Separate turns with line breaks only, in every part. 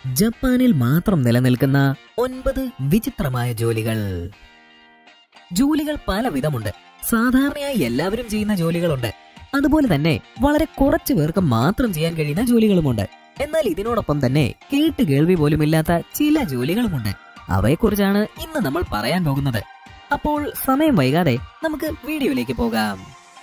ജപ്പാനിൽ മാത്രം നിലനിൽക്കുന്ന ഒൻപത് വിചിത്രമായ ജോലികൾ ജോലികൾ പല വിധമുണ്ട് സാധാരണയായി എല്ലാവരും ചെയ്യുന്ന ജോലികളുണ്ട് അതുപോലെ തന്നെ വളരെ കുറച്ചു പേർക്ക് മാത്രം ചെയ്യാൻ കഴിയുന്ന ജോലികളുമുണ്ട് എന്നാൽ ഇതിനോടൊപ്പം തന്നെ കേട്ട് കേൾവി പോലുമില്ലാത്ത ചില ജോലികളുമുണ്ട് അവയെക്കുറിച്ചാണ് ഇന്ന് നമ്മൾ പറയാൻ പോകുന്നത് അപ്പോൾ സമയം വൈകാതെ നമുക്ക് വീഡിയോയിലേക്ക് പോകാം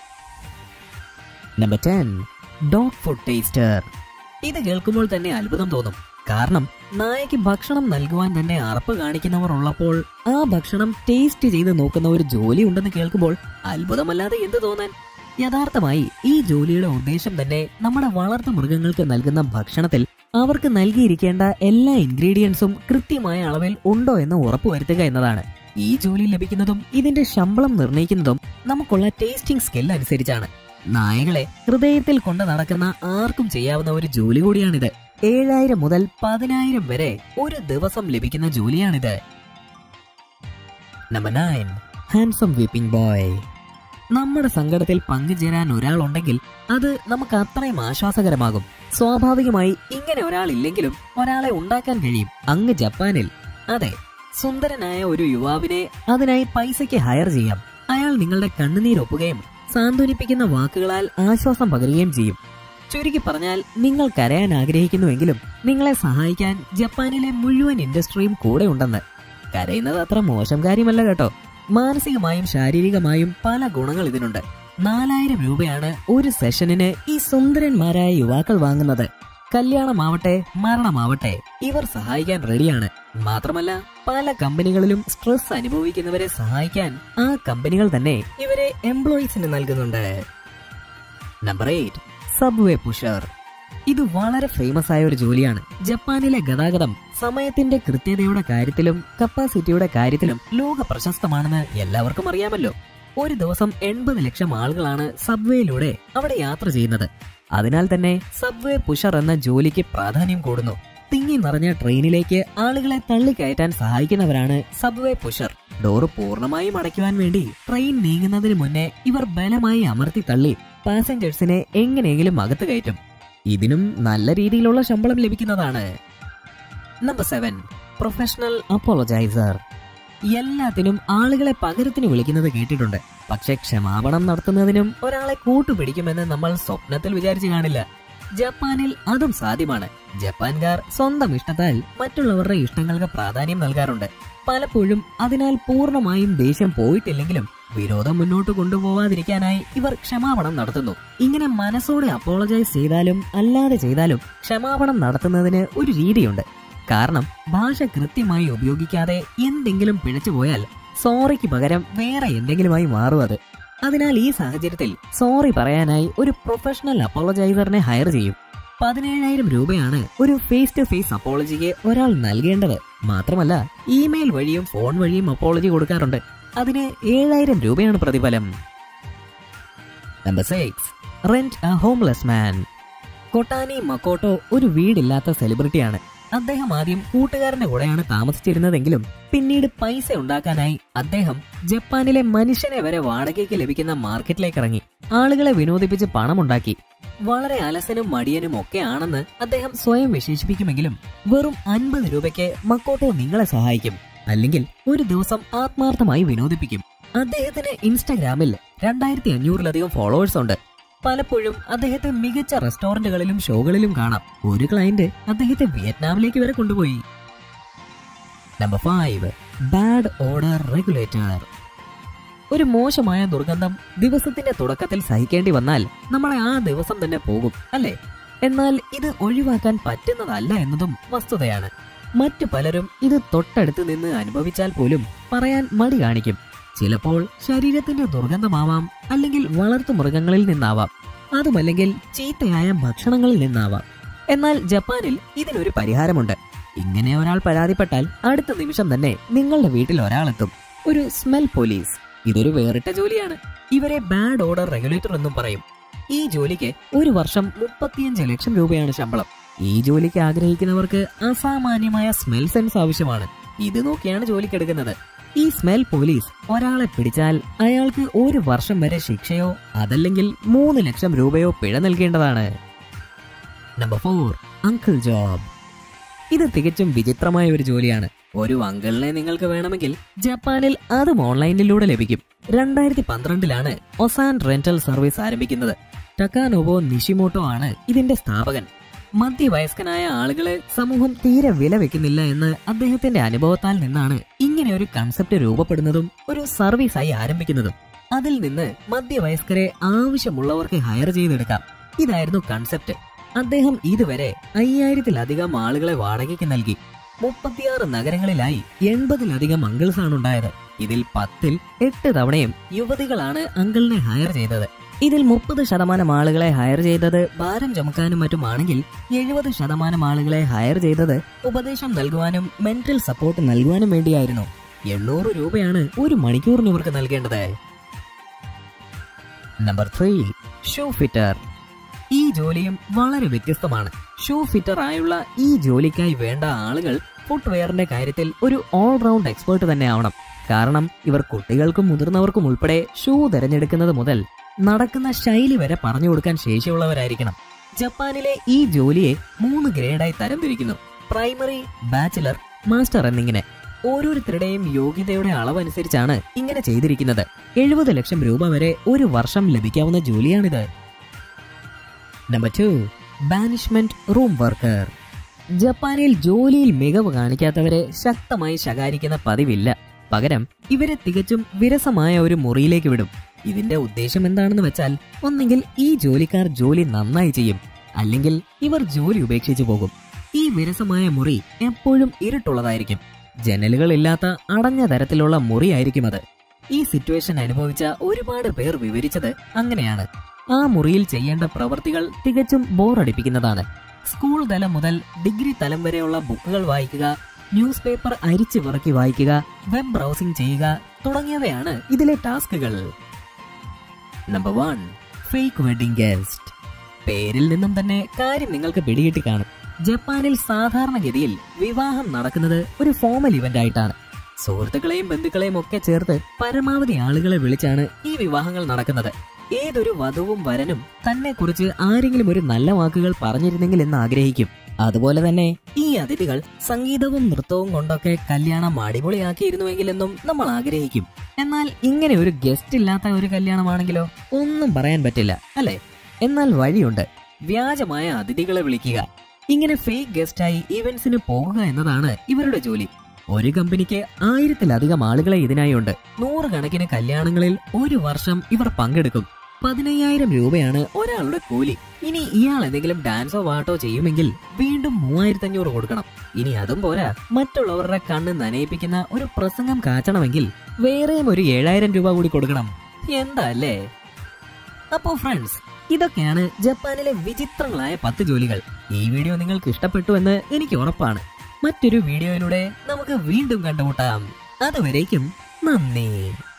number ten dog food taster ഇത് കേൾക്കുമ്പോൾ തന്നെ അത്ഭുതം തോന്നും കാരണം നായയ്ക്ക് ഭക്ഷണം നൽകുവാൻ തന്നെ അറപ്പ് കാണിക്കുന്നവർ ഉള്ളപ്പോൾ ആ ഭക്ഷണം ടേസ്റ്റ് ചെയ്ത് നോക്കുന്ന ഒരു ജോലി ഉണ്ടെന്ന് കേൾക്കുമ്പോൾ അത്ഭുതമല്ലാതെ എന്ത് തോന്നാൻ യഥാർത്ഥമായി ഈ ജോലിയുടെ ഉദ്ദേശം തന്നെ നമ്മുടെ വളർത്തു മൃഗങ്ങൾക്ക് നൽകുന്ന ഭക്ഷണത്തിൽ അവർക്ക് നൽകിയിരിക്കേണ്ട എല്ലാ ഇൻഗ്രീഡിയൻസും കൃത്യമായ അളവിൽ ഉണ്ടോ എന്ന് ഉറപ്പുവരുത്തുക എന്നതാണ് ഈ ജോലി ലഭിക്കുന്നതും ഇതിന്റെ ശമ്പളം നിർണ്ണയിക്കുന്നതും നമുക്കുള്ള ടേസ്റ്റിംഗ് സ്കിൽ അനുസരിച്ചാണ് നായകളെ ഹൃദയത്തിൽ കൊണ്ട് നടക്കുന്ന ആർക്കും ചെയ്യാവുന്ന ഒരു ജോലി കൂടിയാണിത് ഏഴായിരം മുതൽ പതിനായിരം വരെ ഒരു ദിവസം ലഭിക്കുന്ന ജോലിയാണിത് number nine handsome weeping boy നമ്മുടെ സങ്കടത്തിൽ പങ്കുചേരാൻ ഒരാളുണ്ടെങ്കിൽ അത് നമുക്ക് അത്രയും ആശ്വാസകരമാകും സ്വാഭാവികമായി ഇങ്ങനെ ഒരാൾ ഇല്ലെങ്കിലും ഒരാളെ ഉണ്ടാക്കാൻ കഴിയും അങ്ങ് ജപ്പാനിൽ അതെ സുന്ദരനായ ഒരു യുവാവിനെ അതിനായി പൈസയ്ക്ക് ഹയർ ചെയ്യാം അയാൾ നിങ്ങളുടെ കണ്ണുനീരൊപ്പുകയും സാന്ത്വനിപ്പിക്കുന്ന വാക്കുകളാൽ ആശ്വാസം പകരുകയും ചെയ്യും ചുരുക്കി പറഞ്ഞാൽ നിങ്ങൾ കരയാൻ ആഗ്രഹിക്കുന്നുവെങ്കിലും നിങ്ങളെ സഹായിക്കാൻ ജപ്പാനിലെ മുഴുവൻ ഇൻഡസ്ട്രിയും കൂടെ ഉണ്ടെന്ന് കരയുന്നത് അത്ര മോശം കാര്യമല്ല കേട്ടോ മാനസികമായും ശാരീരികമായും പല ഗുണങ്ങൾ ഇതിനുണ്ട് നാലായിരം രൂപയാണ് ഒരു സെഷനിന് ഈ സുന്ദരന്മാരായ യുവാക്കൾ വാങ്ങുന്നത് കല്യാണമാവട്ടെ മരണമാവട്ടെ ഇവർ സഹായിക്കാൻ റെഡിയാണ് മാത്രമല്ല പല കമ്പനികളിലും സ്ട്രെസ് അനുഭവിക്കുന്നവരെ സഹായിക്കാൻ ആ കമ്പനികൾ തന്നെ ഇവരെ എംപ്ലോയീസിന് നൽകുന്നുണ്ട് നമ്പർ എയ്റ്റ് സബ്വേ പുഷർ ഇത് വളരെ ഫേമസ് ആയ ഒരു ജോലിയാണ് ജപ്പാനിലെ ഗതാഗതം സമയത്തിന്റെ കൃത്യതയുടെ കാര്യത്തിലും കപ്പാസിറ്റിയുടെ കാര്യത്തിലും ലോക പ്രശസ്തമാണെന്ന് എല്ലാവർക്കും അറിയാമല്ലോ ഒരു ദിവസം എൺപത് ലക്ഷം ആളുകളാണ് സബ്വേയിലൂടെ അവിടെ യാത്ര ചെയ്യുന്നത് അതിനാൽ തന്നെ സബ്വേ പുഷർ എന്ന ജോലിക്ക് പ്രാധാന്യം കൂടുന്നു തിങ്ങി നിറഞ്ഞ ട്രെയിനിലേക്ക് ആളുകളെ തള്ളിക്കയറ്റാൻ സഹായിക്കുന്നവരാണ് സബ്വേ പുഷർ ഡോറ് പൂർണ്ണമായും അടയ്ക്കുവാൻ വേണ്ടി ട്രെയിൻ നീങ്ങുന്നതിന് മുന്നേ ഇവർ ബലമായി അമർത്തി തള്ളി പാസഞ്ചേഴ്സിനെ എങ്ങനെയെങ്കിലും അകത്ത് കയറ്റും ഇതിനും നല്ല രീതിയിലുള്ള ശമ്പളം ലഭിക്കുന്നതാണ് നമ്പർ സെവൻ പ്രൊഫഷണൽ അപ്പോളജൈസർ എല്ലാത്തിനും ആളുകളെ പകരത്തിന് വിളിക്കുന്നത് കേട്ടിട്ടുണ്ട് പക്ഷെ ക്ഷമാപണം നടത്തുന്നതിനും ഒരാളെ കൂട്ടുപിടിക്കുമെന്ന് നമ്മൾ സ്വപ്നത്തിൽ വിചാരിച്ചു കാണില്ല ജപ്പാനിൽ അതും സാധ്യമാണ് ജപ്പാൻകാർ സ്വന്തം ഇഷ്ടത്താൽ മറ്റുള്ളവരുടെ ഇഷ്ടങ്ങൾക്ക് പ്രാധാന്യം നൽകാറുണ്ട് പലപ്പോഴും അതിനാൽ പൂർണ്ണമായും ദേഷ്യം പോയിട്ടില്ലെങ്കിലും വിരോധം മുന്നോട്ട് കൊണ്ടുപോവാതിരിക്കാനായി ഇവർ ക്ഷമാപണം നടത്തുന്നു ഇങ്ങനെ മനസ്സോടെ അപ്പോളജൈസ് ചെയ്താലും അല്ലാതെ ചെയ്താലും ക്ഷമാപണം നടത്തുന്നതിന് ഒരു രീതിയുണ്ട് കാരണം ഭാഷ കൃത്യമായി ഉപയോഗിക്കാതെ എന്തെങ്കിലും പിഴച്ചുപോയാൽ സോറിക്ക് പകരം വേറെ എന്തെങ്കിലുമായി മാറും അത് അതിനാൽ ഈ സാഹചര്യത്തിൽ സോറി പറയാനായി ഒരു പ്രൊഫഷണൽ അപ്പോളജൈസറിനെ ഹയർ ചെയ്യും പതിനേഴായിരം രൂപയാണ് ഒരു ഫേസ് ടു ഫേസ് അപ്പോളജിക്ക് ഒരാൾ നൽകേണ്ടത് മാത്രമല്ല ഇമെയിൽ വഴിയും ഫോൺ വഴിയും അപ്പോളജി കൊടുക്കാറുണ്ട് അതിന് ഏഴായിരം രൂപയാണ് പ്രതിഫലം number six rent a homeless man Kotani Makoto ഒരു വീടില്ലാത്ത സെലിബ്രിറ്റിയാണ് അദ്ദേഹം ആദ്യം കൂട്ടുകാരന്റെ കൂടെയാണ് താമസിച്ചിരുന്നതെങ്കിലും പിന്നീട് പൈസ ഉണ്ടാക്കാനായി അദ്ദേഹം ജപ്പാനിലെ മനുഷ്യനെ വരെ വാടകയ്ക്ക് ലഭിക്കുന്ന മാർക്കറ്റിലേക്ക് ഇറങ്ങി ആളുകളെ വിനോദിപ്പിച്ച് പണമുണ്ടാക്കി വളരെ അലസനും മടിയനും ഒക്കെ ആണെന്ന് അദ്ദേഹം സ്വയം വിശേഷിപ്പിക്കുമെങ്കിലും വെറും അൻപത് രൂപയ്ക്ക് മക്കോട്ടോ നിങ്ങളെ സഹായിക്കും അല്ലെങ്കിൽ ഒരു ദിവസം ആത്മാർത്ഥമായി വിനോദിപ്പിക്കും അദ്ദേഹത്തിന് ഇൻസ്റ്റാഗ്രാമിൽ രണ്ടായിരത്തി അഞ്ഞൂറിലധികം ഫോളോവേഴ്സ് ഉണ്ട് പലപ്പോഴും അദ്ദേഹത്തെ മികച്ച റെസ്റ്റോറന്റുകളിലും ഷോകളിലും കാണാം ഒരു ക്ലയന്റ് അദ്ദേഹത്തെ വിയറ്റ്നാമിലേക്ക് വരെ കൊണ്ടുപോയി number five bad odour regulator ഒരു മോശമായ ദുർഗന്ധം ദിവസത്തിന്റെ തുടക്കത്തിൽ സഹിക്കേണ്ടി വന്നാൽ നമ്മളെ ആ ദിവസം തന്നെ പോകും അല്ലേ എന്നാൽ ഇത് ഒഴിവാക്കാൻ പറ്റുന്നതല്ല എന്നതും വസ്തുതയാണ് മറ്റു പലരും ഇത് തൊട്ടടുത്ത് നിന്ന് അനുഭവിച്ചാൽ പോലും പറയാൻ മടി കാണിക്കും ചിലപ്പോൾ ശരീരത്തിന്റെ ദുർഗന്ധമാവാം അല്ലെങ്കിൽ വളർത്തു മൃഗങ്ങളിൽ നിന്നാവാം അതുമല്ലെങ്കിൽ ചീത്തയായ ഭക്ഷണങ്ങളിൽ നിന്നാവാം എന്നാൽ ജപ്പാനിൽ ഇതിനൊരു പരിഹാരമുണ്ട് ഇങ്ങനെ ഒരാൾ പരാതിപ്പെട്ടാൽ അടുത്ത നിമിഷം തന്നെ നിങ്ങളുടെ വീട്ടിൽ ഒരാളെത്തും ഒരു സ്മെൽ പോലീസ് ഇതൊരു വേറിട്ട ജോലിയാണ് ഇവരെ ബാഡ് ഓർഡർ റെഗുലേറ്റർ എന്നും പറയും ഈ ജോലിക്ക് ഒരു വർഷം മുപ്പത്തിയഞ്ച് ലക്ഷം രൂപയാണ് ശമ്പളം ഈ ജോലിക്ക് ആഗ്രഹിക്കുന്നവർക്ക് അസാമാന്യമായ സ്മെൽ സെൻസ് ആവശ്യമാണ് ഇത് നോക്കിയാണ് ജോലിക്കെടുക്കുന്നത് ഈ സ്മെൽ പോലീസ് ഒരാളെ പിടിച്ചാൽ അയാൾക്ക് ഒരു വർഷം വരെ ശിക്ഷയോ അതല്ലെങ്കിൽ മൂന്ന് ലക്ഷം രൂപയോ പിഴ നൽകേണ്ടതാണ് നമ്പർ ഫോർ അങ്കിൾ ജോബ് ഇത് തികച്ചും വിചിത്രമായ ഒരു ജോലിയാണ് ഒരു അങ്കിളിനെ നിങ്ങൾക്ക് വേണമെങ്കിൽ ജപ്പാനിൽ അതും ഓൺലൈനിലൂടെ ലഭിക്കും രണ്ടായിരത്തി പന്ത്രണ്ടിലാണ് ഒസാൻ റെന്റൽ സർവീസ് ആരംഭിക്കുന്നത് ടക്കാനോബോ നിഷിമോട്ടോ ആണ് ഇതിന്റെ സ്ഥാപകൻ മധ്യവയസ്കനായ ആളുകളെ സമൂഹം തീരെ വില വെക്കുന്നില്ല എന്ന് അദ്ദേഹത്തിന്റെ അനുഭവത്താൽ നിന്നാണ് ഇങ്ങനെ ഒരു കൺസെപ്റ്റ് രൂപപ്പെടുന്നതും ഒരു സർവീസായി ആരംഭിക്കുന്നതും അതിൽ നിന്ന് മധ്യവയസ്കരെ ആവശ്യമുള്ളവർക്ക് ഹയർ ചെയ്തെടുക്കാം ഇതായിരുന്നു കൺസെപ്റ്റ് അദ്ദേഹം ഇതുവരെ അയ്യായിരത്തിലധികം ആളുകളെ വാടകയ്ക്ക് നൽകി മുപ്പത്തിയാറ് നഗരങ്ങളിലായി എൺപതിലധികം അങ്കിൾസ് ആണ് ഉണ്ടായത് ഇതിൽ പത്തിൽ എട്ട് തവണയും യുവതികളാണ് അങ്കിളിനെ ഹയർ ചെയ്തത് ഇതിൽ മുപ്പത് ശതമാനം ആളുകളെ ഹയർ ചെയ്തത് ഭാരം ചുമക്കാനും മറ്റുമാണെങ്കിൽ എഴുപത് ശതമാനം ആളുകളെ ഹയർ ചെയ്തത് ഉപദേശം നൽകുവാനും മെന്റൽ സപ്പോർട്ട് നൽകുവാനും വേണ്ടിയായിരുന്നു എണ്ണൂറ് രൂപയാണ് ഒരു മണിക്കൂറിന് ഇവർക്ക് നൽകേണ്ടത് നമ്പർ ത്രീ ഷൂ ഫിറ്റർ ഈ ജോലിയും വളരെ വ്യത്യസ്തമാണ് ഷൂ ഫിറ്റർ ആയുള്ള ഈ ജോലിക്കായി വേണ്ട ആളുകൾ ഫുട്വെയറിന്റെ കാര്യത്തിൽ ഒരു ഓൾറൗണ്ട് എക്സ്പേർട്ട് തന്നെ ആവണം കാരണം ഇവർ കുട്ടികൾക്കും മുതിർന്നവർക്കും ഉൾപ്പെടെ ഷൂ തിരഞ്ഞെടുക്കുന്നത് മുതൽ നടക്കുന്ന ശൈലി വരെ പറഞ്ഞു കൊടുക്കാൻ ശേഷിയുള്ളവരായിരിക്കണം ജപ്പാനിലെ ഈ ജോലിയെ മൂന്ന് ഗ്രേഡായി തരംതിരിക്കുന്നു പ്രൈമറി ബാച്ചിലർ മാസ്റ്റർ എന്നിങ്ങനെ ഓരോരുത്തരുടെയും യോഗ്യതയുടെ അളവനുസരിച്ചാണ് ഇങ്ങനെ ചെയ്തിരിക്കുന്നത് എഴുപത് ലക്ഷം രൂപ വരെ ഒരു വർഷം ലഭിക്കാവുന്ന ജോലിയാണിത് number two banishment room worker ജപ്പാനിൽ ജോലിയിൽ മികവ് കാണിക്കാത്തവരെ ശക്തമായി ശകാരിക്കുന്ന പതിവില്ല പകരം ഇവരെ തികച്ചും വിരസമായ ഒരു മുറിയിലേക്ക് വിടും ഇതിന്റെ ഉദ്ദേശം എന്താണെന്ന് വെച്ചാൽ ഒന്നെങ്കിൽ ഈ ജോലിക്കാർ ജോലി നന്നായി ചെയ്യും അല്ലെങ്കിൽ ഇവർ ജോലി ഉപേക്ഷിച്ചു പോകും ഈ വിരസമായ മുറി എപ്പോഴും ഇരുട്ടുള്ളതായിരിക്കും ജനലുകളില്ലാത്ത അടഞ്ഞ തരത്തിലുള്ള മുറിയായിരിക്കും അത് ഈ സിറ്റുവേഷൻ അനുഭവിച്ച ഒരുപാട് പേർ വിവരിച്ചത് അങ്ങനെയാണ് ആ മുറിയിൽ ചെയ്യേണ്ട പ്രവൃത്തികൾ തികച്ചും ബോറടിപ്പിക്കുന്നതാണ് സ്കൂൾ തലം മുതൽ ഡിഗ്രി തലം വരെയുള്ള ബുക്കുകൾ വായിക്കുക ന്യൂസ് പേപ്പർ അരിച്ചു വിറക്കി വായിക്കുക വെബ് ബ്രൗസിംഗ് ചെയ്യുക തുടങ്ങിയവയാണ് ഇതിലെ ടാസ്കുകൾ number one fake wedding guest പേരിൽ നിന്നും തന്നെ കാര്യം നിങ്ങൾക്ക് പിടികിട്ടി കാണും ജപ്പാനിൽ സാധാരണഗതിയിൽ വിവാഹം നടക്കുന്നത് ഒരു ഫോമൽ ഇവന്റ് ആയിട്ടാണ് സുഹൃത്തുക്കളെയും ബന്ധുക്കളെയും ഒക്കെ ചേർത്ത് പരമാവധി ആളുകളെ വിളിച്ചാണ് ഈ വിവാഹങ്ങൾ നടക്കുന്നത് ഏതൊരു വധുവും വരനും തന്നെ കുറിച്ച് ആരെങ്കിലും ഒരു നല്ല വാക്കുകൾ പറഞ്ഞിരുന്നെങ്കിൽ എന്ന് ആഗ്രഹിക്കും അതുപോലെ തന്നെ ഈ അതിഥികൾ സംഗീതവും നൃത്തവും കൊണ്ടൊക്കെ കല്യാണം അടിപൊളിയാക്കിയിരുന്നുവെങ്കിലെന്നും നമ്മൾ ആഗ്രഹിക്കും എന്നാൽ ഇങ്ങനെ ഒരു ഗസ്റ്റ് ഇല്ലാത്ത ഒരു കല്യാണമാണെങ്കിലോ ഒന്നും പറയാൻ പറ്റില്ല അല്ലെ എന്നാൽ വഴിയുണ്ട് വ്യാജമായ അതിഥികളെ വിളിക്കുക ഇങ്ങനെ ഫേക്ക് ഗസ്റ്റായി ഇവന്റ്സിന് പോകുക എന്നതാണ് ഇവരുടെ ജോലി ഒരു കമ്പനിക്ക് ആയിരത്തിലധികം ആളുകളെ ഇതിനായി ഉണ്ട് നൂറുകണക്കിന് കല്യാണങ്ങളിൽ ഒരു വർഷം ഇവർ പങ്കെടുക്കും പതിനയ്യായിരം രൂപയാണ് ഒരാളുടെ കൂലി ഇനി ഇയാൾ എന്തെങ്കിലും ഡാൻസോ പാട്ടോ ചെയ്യുമെങ്കിൽ വീണ്ടും മൂവായിരത്തി അഞ്ഞൂറ് കൊടുക്കണം ഇനി അതും പോരാ മറ്റുള്ളവരുടെ കണ്ണ് നനയിപ്പിക്കുന്ന ഒരു പ്രസംഗം കാച്ചണമെങ്കിൽ വേറെയും ഒരു ഏഴായിരം രൂപ കൂടി കൊടുക്കണം എന്താ അല്ലേ അപ്പോ ഫ്രണ്ട്സ് ഇതൊക്കെയാണ് ജപ്പാനിലെ വിചിത്രങ്ങളായ പത്ത് ജോലികൾ ഈ വീഡിയോ നിങ്ങൾക്ക് ഇഷ്ടപ്പെട്ടു എന്ന് എനിക്ക് ഉറപ്പാണ് മറ്റൊരു വീഡിയോയിലൂടെ നമുക്ക് വീണ്ടും കണ്ടുമുട്ടാം അതുവരേക്കും നന്ദി